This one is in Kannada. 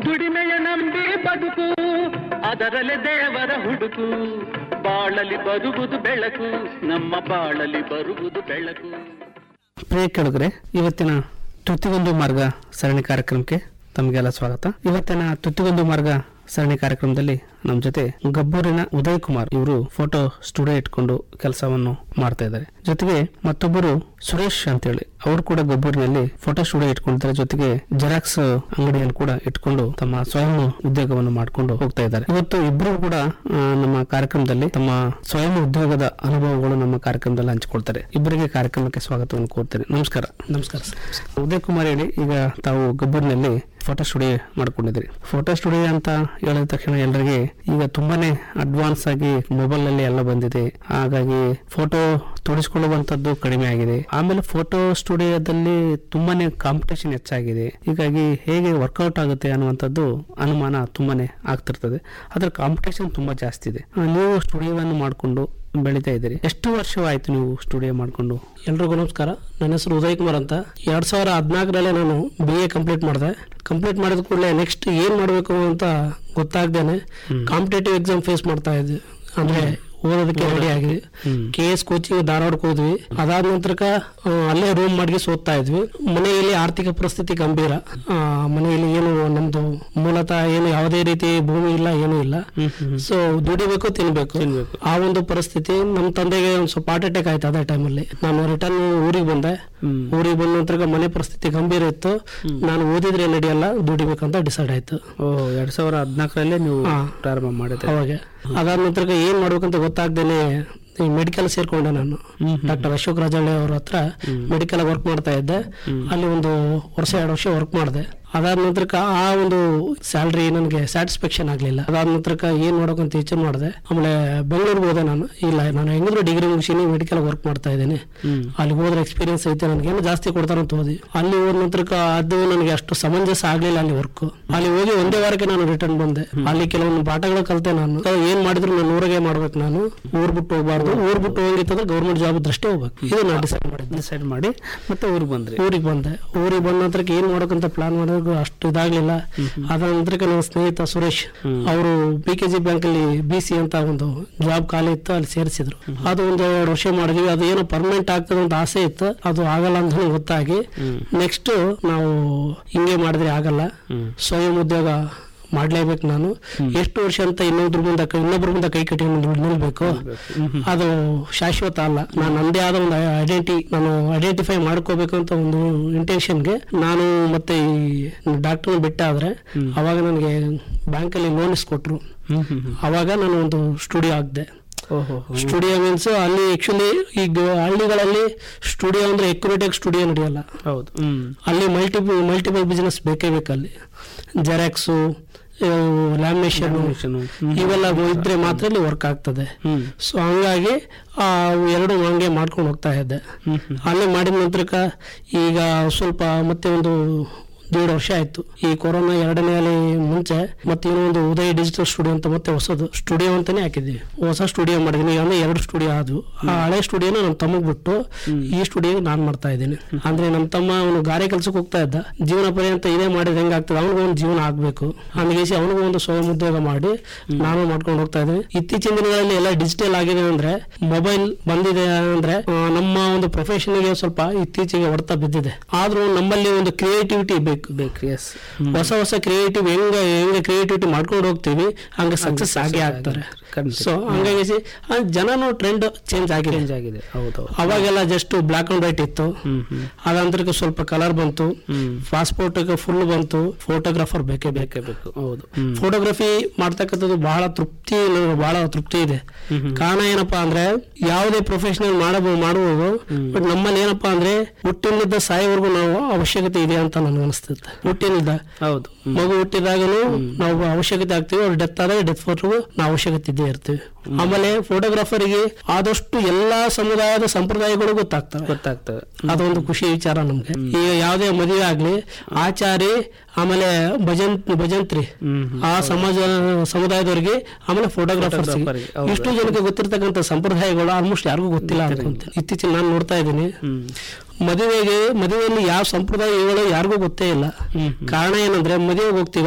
ದುಡಿಮೆಯ ನಂಬಿ ಬದುಕು ಅದರಲ್ಲೇ ದೇವರ ಹುಡುಕು ಬಾಳಲಿ ಬರುವುದು ಬೆಳಕು ನಮ್ಮ ಬಾಳಲಿ ಬರುವುದು ಬೆಳಕು ಪ್ರಿಯ ಕೆಳಗರೆ ಇವತ್ತಿನ ತುತ್ತಿಗೊಂದು ಮಾರ್ಗ ಸರಣಿ ಕಾರ್ಯಕ್ರಮಕ್ಕೆ ತಮಗೆಲ್ಲ ಸ್ವಾಗತ ಇವತ್ತಿನ ತುತ್ತಿಗೊಂದು ಮಾರ್ಗ ಸರಣಿ ಕಾರ್ಯಕ್ರಮದಲ್ಲಿ ನಮ್ಮ ಜೊತೆ ಗಬ್ಬೂರಿನ ಉದಯ್ ಕುಮಾರ್ ಇವರು ಫೋಟೋ ಸ್ಟುಡಿಯೋ ಇಟ್ಕೊಂಡು ಕೆಲಸವನ್ನು ಮಾಡ್ತಾ ಇದ್ದಾರೆ ಜೊತೆಗೆ ಮತ್ತೊಬ್ಬರು ಸುರೇಶ್ ಅಂತೇಳಿ ಅವರು ಕೂಡ ಗಬ್ಬೂರಿನಲ್ಲಿ ಫೋಟೋ ಸ್ಟುಡಿಯೋ ಇಟ್ಕೊಂಡಿದ್ದಾರೆ ಜೊತೆಗೆ ಜೆರಾಕ್ಸ್ ಅಂಗಡಿಯನ್ನು ಕೂಡ ಇಟ್ಕೊಂಡು ತಮ್ಮ ಸ್ವಯಂ ಉದ್ಯೋಗವನ್ನು ಮಾಡ್ಕೊಂಡು ಹೋಗ್ತಾ ಇದ್ದಾರೆ ಇವತ್ತು ಇಬ್ಬರು ಕೂಡ ಆ, ನಮ್ಮ ಕಾರ್ಯಕ್ರಮದಲ್ಲಿ ತಮ್ಮ ಸ್ವಯಂ ಉದ್ಯೋಗದ ಅನುಭವಗಳು ನಮ್ಮ ಕಾರ್ಯಕ್ರಮದಲ್ಲಿ ಹಂಚಿಕೊಳ್ತಾರೆ ಇಬ್ಬರಿಗೆ ಕಾರ್ಯಕ್ರಮಕ್ಕೆ ಸ್ವಾಗತವನ್ನು ಕೋರ್ತೇನೆ ನಮಸ್ಕಾರ ನಮಸ್ಕಾರ ಉದಯ್ ಕುಮಾರ್ ಹೇಳಿ ಈಗ ತಾವು ಗಬ್ಬೂರಿನಲ್ಲಿ ಫೋಟೋ ಸ್ಟುಡಿಯೋ ಮಾಡ್ಕೊಂಡಿದ್ದೀರಿ ಫೋಟೋ ಸ್ಟುಡಿಯೋ ಅಂತ ಹೇಳಿದ ತಕ್ಷಣ ಎಲ್ಲರಿಗೆ ಈಗ ತುಂಬಾನೇ ಅಡ್ವಾನ್ಸ್ ಆಗಿ ಮೊಬೈಲ್ ನಲ್ಲಿ ಎಲ್ಲ ಬಂದಿದೆ ಹಾಗಾಗಿ ಫೋಟೋ ತೊಡಿಸ್ಕೊಳ್ಳುವಂತದ್ದು ಕಡಿಮೆ ಆಗಿದೆ ಆಮೇಲೆ ಫೋಟೋ ಸ್ಟುಡಿಯೋದಲ್ಲಿ ತುಂಬಾನೇ ಕಾಂಪಿಟೇಷನ್ ಹೆಚ್ಚಾಗಿದೆ ಹೀಗಾಗಿ ಹೇಗೆ ವರ್ಕೌಟ್ ಆಗುತ್ತೆ ಅನ್ನುವಂಥದ್ದು ಅನುಮಾನ ತುಂಬಾನೇ ಆಗ್ತಿರ್ತದೆ ಅದ್ರ ಕಾಂಪಿಟೇಷನ್ ತುಂಬಾ ಜಾಸ್ತಿ ಇದೆ ಆ, ನೀವು ಸ್ಟುಡಿಯೋವನ್ನು ಮಾಡಿಕೊಂಡು ಬೆಳೀತಾ ಇದ್ದೀರಿ ಎಷ್ಟು ವರ್ಷವಾಯ್ತು ನೀವು ಸ್ಟುಡಿಯೋ ಮಾಡಿಕೊಂಡು ಎಲ್ರಿಗೂ ನಮಸ್ಕಾರ ನನ್ನ ಹೆಸರು ಉದಯ್ ಕುಮಾರ್ ಅಂತ ಎರಡ್ ಸಾವಿರ ಹದಿನಾಲ್ಕರಲ್ಲೇ ನಾನು ಬಿ ಎ ಕಂಪ್ಲೀಟ್ ಮಾಡಿದೆ ಕಂಪ್ಲೀಟ್ ಮಾಡಿದ ಕೂಡಲೇ ನೆಕ್ಸ್ಟ್ ಏನ್ ಮಾಡಬೇಕು ಅಂತ ಗೊತ್ತಾಗ್ದೇನೆ ಕಾಂಪಿಟೇಟಿವ್ ಎಕ್ಸಾಮ್ ಫೇಸ್ ಮಾಡ್ತಾ ಇದ್ದೆ ಅಂದ್ರೆ ಓದೋದಕ್ಕೆ ರೆಡಿ ಆಗಿದೆ ಕೆ ಎಸ್ ಕೋಚಿಂಗ್ ಧಾರವಾಡಕ್ಕೆ ಹೋದ್ವಿ ಅದಾದ ನಂತರಕ ಆ, ಅಲ್ಲೇ ರೂಮ್ ಮಾಡಿ ಓದ್ತಾ ಇದ್ವಿ ಮನೆಯಲ್ಲಿ ಆರ್ಥಿಕ ಪರಿಸ್ಥಿತಿ ಗಂಭೀರ ಆ, ಮನೆಯಲ್ಲಿ ಏನು ನಮ್ದು ಮೂಲತಃ ಏನು ಯಾವುದೇ ರೀತಿ ಭೂಮಿ ಇಲ್ಲ ಏನೂ ಇಲ್ಲ ಸೊ ದುಡಿಬೇಕು ತಿನ್ಬೇಕು ಆ ಒಂದು ಪರಿಸ್ಥಿತಿ ನಮ್ಮ ತಂದೆಗೆ ಒಂದು ಸ್ವಲ್ಪ ಹಾರ್ಟ್ ಅಟ್ಯಾಕ್ ಆಯ್ತು ಅದೇ ಟೈಮಲ್ಲಿ ನಾನು ರಿಟರ್ನ್ ಊರಿಗೆ ಬಂದೆ ಊರಿಗೆ ಬಂದ ನಂತರ ಮನೆ ಪರಿಸ್ಥಿತಿ ಗಂಭೀರ ಇತ್ತು ನಾನು ಓದಿದ್ರೆ ನಡೆಯಲ್ಲ ದುಡಿಬೇಕಂತ ಡಿಸೈಡ್ ಆಯ್ತು ಓ ಎರಡ್ ಸಾವಿರ ಹದಿನಾಲ್ಕರಲ್ಲೇ ನೀವು ಹಾ. ಪ್ರಾರಂಭ ಮಾಡಿದ್ರೆ ಅವಾಗ ಅದಾದ ನಂತರ ಏನ್ ಮಾಡ್ಬೇಕಂತ ಗೊತ್ತಾಗ್ದೇನೆ ಈ ಮೆಡಿಕಲ್ ಸೇರ್ಕೊಂಡೆ ನಾನು ಡಾಕ್ಟರ್ ಅಶೋಕ್ ರಾಜಳ್ಳಿ ಅವ್ರ ಹತ್ರ ಮೆಡಿಕಲ್ ವರ್ಕ್ ಮಾಡ್ತಾ ಇದ್ದೆ ಅಲ್ಲಿ ಒಂದು ವರ್ಷ ಎರಡು ವರ್ಷ ವರ್ಕ್ ಮಾಡಿದೆ ಅದಾದ ನಂತರಕ್ಕ ಆ ಒಂದು ಸ್ಯಾಲ್ರಿ ನನಗೆ ಸ್ಯಾಟಿಸ್ಫ್ಯಾಕ್ಷನ್ ಆಗ್ಲಿಲ್ಲ ಅದಾದ ನಂತರಕ್ಕ ಏನ್ ಮಾಡ್ಬೇಕಂತ ಯೋಚನೆ ಮಾಡಿದೆ ಆಮೇಲೆ ಬೆಂಗಳೂರಿಗೆ ಹೋದೆ ನಾನು ಇಲ್ಲ ನಾನು ಹೆಂಗಿದ್ರು ಡಿಗ್ರಿ ಮುಗಿಸಿನಿ ಮೆಡಿಕಲ್ ವರ್ಕ್ ಮಾಡ್ತಾ ಇದ್ದೀನಿ ಅಲ್ಲಿ ಹೋದ್ರೆ ಎಕ್ಸ್ಪೀರಿಯನ್ಸ್ ಐತೆ ನನಗೆ ಏನು ಜಾಸ್ತಿ ಕೊಡ್ತಾರಂತ ಹೋದಿ ಅಲ್ಲಿ ಹೋದ ನಂತರಕ್ಕ ಅದು ನನಗೆ ಅಷ್ಟು ಸಮಂಜಸ ಆಗ್ಲಿಲ್ಲ ಅಲ್ಲಿ ವರ್ಕ್ ಅಲ್ಲಿ ಹೋಗಿ ಒಂದೇ ವಾರಕ್ಕೆ ನಾನು ರಿಟರ್ನ್ ಬಂದೆ ಅಲ್ಲಿ ಕೆಲವೊಂದು ಪಾಠಗಳು ಕಲಿತೆ ನಾನು ಅದು ಏನ್ ಮಾಡಿದ್ರು ನಾನು ಊರಿಗೆ ಮಾಡ್ಬೇಕು ನಾನು ಊರ್ ಬಿಟ್ಟು ಹೋಗ್ಬಾರ್ದು ಊರ್ ಬಿಟ್ಟು ಹೋಗಿತ್ತಂದ್ರೆ ಗೌರ್ಮೆಂಟ್ ಜಾಬ್ ಇದ್ರಷ್ಟೇ ಹೋಗ್ಬೇಕು ಇದು ನಾನು ಡಿಸೈಡ್ ಮಾಡಿದ್ದೆ ಡಿಸೈಡ್ ಮಾಡಿ ಮತ್ತೆ ಊರಿಗೆ ಬಂದ್ರಿ ಊರಿಗೆ ಬಂದೆ ಊರಿಗೆ ಬಂದ ನಂತರಕ್ಕೆ ಏನ್ ಮಾಡ್ಬೇಕಂತ ಪ್ಲಾನ್ ಮಾಡಿದ್ರು ಅಷ್ಟು ಇದಾಗ್ಲಿಲ್ಲ ಅದ ನಂತರಕ್ಕೆ ನನ್ನ ಸ್ನೇಹಿತ ಸುರೇಶ್ ಅವರು ಬಿ ಕೆ ಜಿ ಬ್ಯಾಂಕ್ ಅಲ್ಲಿ ಬಿ ಸಿ ಅಂತ ಒಂದು ಜಾಬ್ ಖಾಲಿ ಇತ್ತು ಅಲ್ಲಿ ಸೇರಿಸಿದ್ರು ಅದು ಒಂದು ಎರಡು ವರ್ಷ ಮಾಡಿದ್ವಿ ಅದು ಏನೋ ಪರ್ಮನೆಂಟ್ ಆಗ್ತದೆ ಅಂತ ಆಸೆ ಇತ್ತು ಅದು ಆಗಲ್ಲ ಅಂತ ನನಗೆ ಗೊತ್ತಾಗಿ ನೆಕ್ಸ್ಟ್ ನಾವು ಹಿಂಗೆ ಮಾಡಿದ್ರೆ ಆಗಲ್ಲ ಸ್ವಯಂ ಉದ್ಯೋಗ ಮಾಡ್ಲೇಬೇಕು ನಾನು ಎಷ್ಟು ವರ್ಷ ಅಂತ ಇನ್ನೊಬ್ರ ಮುಂದೆ ಕೈ- ಇನ್ನೊಬ್ರ ಮುಂದೆ ಕೈ ಕಟ್ಟಿ ನಿಲ್ಬೇಕು ಅದು ಶಾಶ್ವತ ಅಲ್ಲ ನಾನು ನಂದೇ ಆದ ಒಂದು ಐಡೆಂಟಿ ನಾನು ಐಡೆಂಟಿಫೈ ಮಾಡ್ಕೋಬೇಕು ಅಂತ ಒಂದು ಇಂಟೆನ್ಷನ್ಗೆ ನಾನು ಮತ್ತೆ ಈ ಡಾಕ್ಟರ್ ಬಿಟ್ಟಾದ್ರೆ ಅವಾಗ ನನಗೆ ಬ್ಯಾಂಕಲ್ಲಿ ಲೋನ್ ಇಸ್ಕೊಟ್ರು ಅವಾಗ ನಾನು ಒಂದು ಸ್ಟುಡಿಯೋ ಹಾಕ್ದೆ ಓಹೋ ಸ್ಟುಡಿಯೋ ಮೀನ್ಸ್ ಅಲ್ಲಿ ಆಕ್ಚುಲಿ ಈಗ ಹಳ್ಳಿಗಳಲ್ಲಿ ಸ್ಟುಡಿಯೋ ಅಂದ್ರೆ ಎಕ್ಯುರೇಟಿವ್ ಸ್ಟುಡಿಯೋ ನಡೆಯಲ್ಲ ಹೌದು ಹ್ಮ್ ಅಲ್ಲಿ ಮಲ್ಟಿಪಲ್ ಮಲ್ಟಿಪಲ್ ಬಿಸ್ನೆಸ್ ಬೇಕೇ ಬೇಕಲ್ಲಿ ಜೆರಾಕ್ಸು ಲ್ಯಾಮಿನೇಷನ್ ಇವೆಲ್ಲ ಇದ್ರೆ ಮಾತ್ರ ಇಲ್ಲಿ ವರ್ಕ್ ಆಗ್ತದೆ ಹ್ಮ್ ಸೊ ಹಂಗಾಗಿ ಆ ಎರಡು ಹಂಗೆ ಮಾಡ್ಕೊಂಡು ಹೋಗ್ತಾ ಇದ್ದೆ ಅಲ್ಲೇ ಮಾಡಿದ ನಂತರಕ್ಕ ಈಗ ಸ್ವಲ್ಪ ಮತ್ತೆ ಒಂದು ದೇಡ್ ವರ್ಷ ಆಯ್ತು ಈ ಕೊರೋನಾ ಎರಡನೇ ಅಲೆ ಮುಂಚೆ ಮತ್ತೆ ಇನ್ನೊಂದು ಉದಯ ಡಿಜಿಟಲ್ ಸ್ಟುಡಿಯೋ ಅಂತ ಮತ್ತೆ ಹೊಸದು ಸ್ಟುಡಿಯೋ ಅಂತಾನೆ ಹಾಕಿದ್ವಿ ಹೊಸ ಸ್ಟುಡಿಯೋ ಮಾಡಿದೀನಿ ಅಂದ್ರೆ ಎರಡು ಸ್ಟುಡಿಯೋ ಆದ್ವು ಆ ಹಳೆ ಸ್ಟುಡಿಯೋನ ನಮ್ಮ ತಮ್ಮಗ್ ಬಿಟ್ಟು ಈ ಸ್ಟುಡಿಯೋ ನಾನ್ ಮಾಡ್ತಾ ಇದ್ದೀನಿ ಅಂದ್ರೆ ನಮ್ಮ ತಮ್ಮ ಅವನು ಗಾರೆ ಕೆಲ್ಸಕ್ಕೆ ಹೋಗ್ತಾ ಇದ್ದ ಜೀವನ ಪರ್ಯಂತ ಇದೇ ಮಾಡಿದ್ರೆ ಹೆಂಗಾಗ್ತದೆ ಅವನಿಗೂ ಒಂದು ಜೀವನ ಆಗ್ಬೇಕು ಹಂಗೇಸಿ ಅವನಿಗೂ ಒಂದು ಸ್ವಯಂ ಉದ್ಯೋಗ ಮಾಡಿ ನಾನು ಮಾಡ್ಕೊಂಡು ಹೋಗ್ತಾ ಇದ್ದೀನಿ ಇತ್ತೀಚಿನ ದಿನಗಳಲ್ಲಿ ಎಲ್ಲ ಡಿಜಿಟಲ್ ಆಗಿದೆ ಅಂದ್ರೆ ಮೊಬೈಲ್ ಬಂದಿದೆ ಅಂದ್ರೆ ಆ, ನಮ್ಮ ಒಂದು ಪ್ರೊಫೆಷನ್ ಗೆ ಸ್ವಲ್ಪ ಇತ್ತೀಚೆಗೆ ಹೊಡೆತ ಬಿದ್ದಿದೆ ಆದ್ರೂ ನಮ್ಮಲ್ಲಿ ಒಂದು ಕ್ರಿಯೇಟಿವಿಟಿ ಬೇಕು ಬೇಕು ಎಸ್ ಹೊಸ ಹೊಸ ಕ್ರಿಯೇಟಿವ್ ಹೆಂಗ ಹೆಂಗ ಕ್ರಿಯೇಟಿವಿಟಿ ಮಾಡ್ಕೊಂಡು ಹೋಗ್ತೀವಿ ಹಂಗ ಸಕ್ಸಸ್ ಆಗೇ ಆಗ್ತಾರೆ ಖಂಡಿತ. ಸೊ ಹಂಗಾಗಿ ಆ ಜನನು ಟ್ರೆಂಡ್ ಚೇಂಜ್ ಆಗಿದೆ ಚೇಂಜ್ ಆಗಿದೆ ಹೌದು ಅವಾಗೆಲ್ಲ ಜಸ್ಟ್ ಬ್ಲಾಕ್ ಅಂಡ್ ವೈಟ್ ಇತ್ತು ಹ್ಮ್ ಹ್ಮ್ ಅದಂತರಕ್ಕೆ ಸ್ವಲ್ಪ ಕಲರ್ ಬಂತು ಹ್ಮ್ ಪಾಸ್ಪೋರ್ಟ್ ಫುಲ್ ಬಂತು ಫೋಟೋಗ್ರಾಫರ್ ಬೇಕೇ ಬೇಕು ಬೇಕೇ ಬೇಕು ಹೌದು ಹ್ಮ್ ಫೋಟೋಗ್ರಫಿ ಮಾಡ್ತಕ್ಕಂಥದ್ದು ಬಹಳ ತೃಪ್ತಿ ನನಗೆ ಬಹಳ ತೃಪ್ತಿ ಇದೆ ಕಾರಣ ಏನಪ್ಪಾ ಅಂದ್ರೆ ಯಾವುದೇ ಪ್ರೊಫೆಷನಲ್ ಮಾಡಬಹುದು ಮಾಡುವುದು ಬಟ್ ನಮ್ಮಲ್ಲಿ ಏನಪ್ಪಾ ಅಂದ್ರೆ ಹುಟ್ಟಿನಿಂದ ಸಾಯೋವರೆಗೂ ನಾವು ಅವಶ್ಯಕತೆ ಇದೆ ಅಂತ ನನಗೆ ಅನಿಸ್ತದೆ ಹುಟ್ಟಿನಿಂದ ಹೌದು ಮಗು ಹುಟ್ಟಿದಾಗನು ನಾವು ಅವಶ್ಯಕತೆ ಆಗ್ತೀವಿ ಅವ್ರು ಡೆತ್ ಆದಾಗ ಡೆತ್ ಫೋಟೋಗೂ ನಾವು ಅವಶ್ಯಕತೆ ಇದ್ದೇ ಇರ್ತೀವಿ ಆಮೇಲೆ ಫೋಟೋಗ್ರಾಫರ್ಗೆ ಆದಷ್ಟು ಎಲ್ಲಾ ಸಮುದಾಯದ ಸಂಪ್ರದಾಯಗಳು ಗೊತ್ತಾಗ್ತವೆ ಗೊತ್ತಾಗ್ತದೆ ಅದೊಂದು ಖುಷಿ ವಿಚಾರ ನಮ್ಗೆ ಈಗ ಯಾವುದೇ ಮದುವೆ ಆಗ್ಲಿ ಆಚಾರಿ ಆಮೇಲೆ ಭಜನ್ ಭಜಂತ್ರಿ ಹ್ಮ್ ಆ ಸಮಾಜ ಸಮುದಾಯದವರಿಗೆ ಆಮೇಲೆ ಫೋಟೋಗ್ರಾಫರ್ಸ್ Photographer ಗೆ, ಹೌದು. ಇಷ್ಟು ಜನಕ್ಕೆ ಗೊತ್ತಿರ್ತಕ್ಕಂಥ ಸಂಪ್ರದಾಯಗಳು ಆಲ್ಮೋಸ್ಟ್ ಯಾರಿಗೂ ಗೊತ್ತಿಲ್ಲ ಅನ್ಕೊಂತೀನಿ ಇತ್ತೀಚೆಗೆ ನಾನು ನೋಡ್ತಾ ಇದ್ದೀನಿ ಹ್ಮ್ ಮದುವೆಗೆ ಮದುವೆಯಲ್ಲಿ ಯಾವ ಸಂಪ್ರದಾಯಗಳು ಯಾರಿಗೂ ಗೊತ್ತೇ ಇಲ್ಲ ಕಾರಣ ಏನಂದ್ರೆ ಮದುವೆಗೆ ಹೋಗ್ತೀವಿ